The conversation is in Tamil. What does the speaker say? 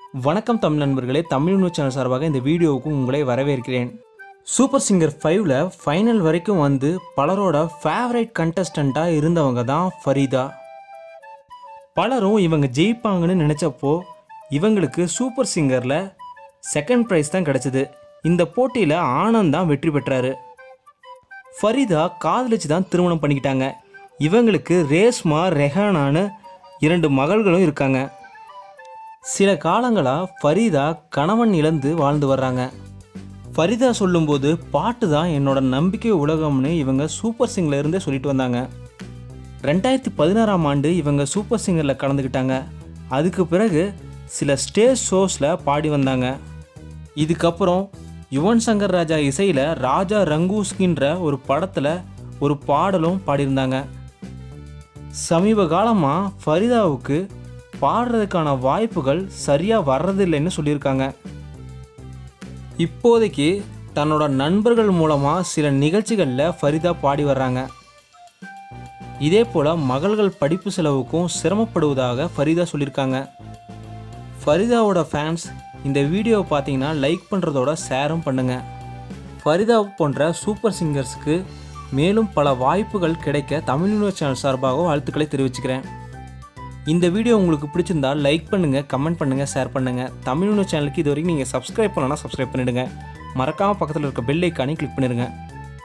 வணக்கம் தமிழ் நண்பர்களே தமிழ் நியூஸ் சேனல் சார்பாக இந்த வீடியோவுக்கு உங்களை வரவேற்கிறேன் சூப்பர் சிங்கர் ஃபைவ்ல ஃபைனல் வரைக்கும் வந்து பலரோட ஃபேவரைட் கண்டஸ்டண்ட்டாக இருந்தவங்க தான் ஃபரீதா பலரும் இவங்க ஜெயிப்பாங்கன்னு நினச்சப்போ இவங்களுக்கு சூப்பர் சிங்கரில் செகண்ட் ப்ரைஸ் தான் கிடச்சிது இந்த போட்டியில் ஆனந்த் தான் வெற்றி பெற்றாரு ஃபரீதா காதலிச்சு தான் திருமணம் பண்ணிக்கிட்டாங்க இவங்களுக்கு ரேஸ்மா ரெஹானான்னு இரண்டு மகள்களும் இருக்காங்க சில காலங்களாக ஃபரீதா கணவன் இழந்து வாழ்ந்து வர்றாங்க ஃபரீதா சொல்லும்போது பாட்டு தான் என்னோட நம்பிக்கை உலகம்னு இவங்க சூப்பர் சிங்கர்ல இருந்தே சொல்லிட்டு வந்தாங்க ரெண்டாயிரத்தி பதினாறாம் ஆண்டு இவங்க சூப்பர் சிங்கரில் கலந்துக்கிட்டாங்க அதுக்கு பிறகு சில ஸ்டேஜ் ஷோஸில் பாடி வந்தாங்க இதுக்கப்புறம் யுவன் சங்கர் ராஜா இசையில் ராஜா ரங்கூஸ்கின்ற ஒரு படத்தில் ஒரு பாடலும் பாடியிருந்தாங்க சமீப காலமாக ஃபரிதாவுக்கு பாடுறதுக்கான வாய்ப்புகள் சரியாக வர்றதில்லைன்னு சொல்லியிருக்காங்க இப்போதைக்கு தன்னோட நண்பர்கள் மூலமாக சில நிகழ்ச்சிகளில் ஃபரிதா பாடி வர்றாங்க இதே போல் மகள்கள் படிப்பு செலவுக்கும் சிரமப்படுவதாக ஃபரிதா சொல்லியிருக்காங்க ஃபரிதாவோட ஃபேன்ஸ் இந்த வீடியோவை பார்த்தீங்கன்னா லைக் பண்ணுறதோட ஷேரும் பண்ணுங்கள் ஃபரிதா போன்ற சூப்பர் சிங்கர்ஸ்க்கு மேலும் பல வாய்ப்புகள் கிடைக்க தமிழ் நியூஸ் சேனல் சார்பாக வாழ்த்துக்களை தெரிவிச்சுக்கிறேன் இந்த வீடியோ உங்களுக்கு பிடிச்சிருந்தா லைக் பண்ணுங்கள் கமெண்ட் பண்ணுங்கள் ஷேர் பண்ணுங்கள் தமிழ் நியூஸ் சேனலுக்கு இது வரைக்கும் நீங்கள் சப்ஸ்கிரைப் பண்ணலன்னா சப்ஸ்கிரைப் பண்ணிடுங்க மறக்காமல் பக்கத்தில் இருக்க பெல் ஐக்கானையும் கிளிக் பண்ணிடுங்க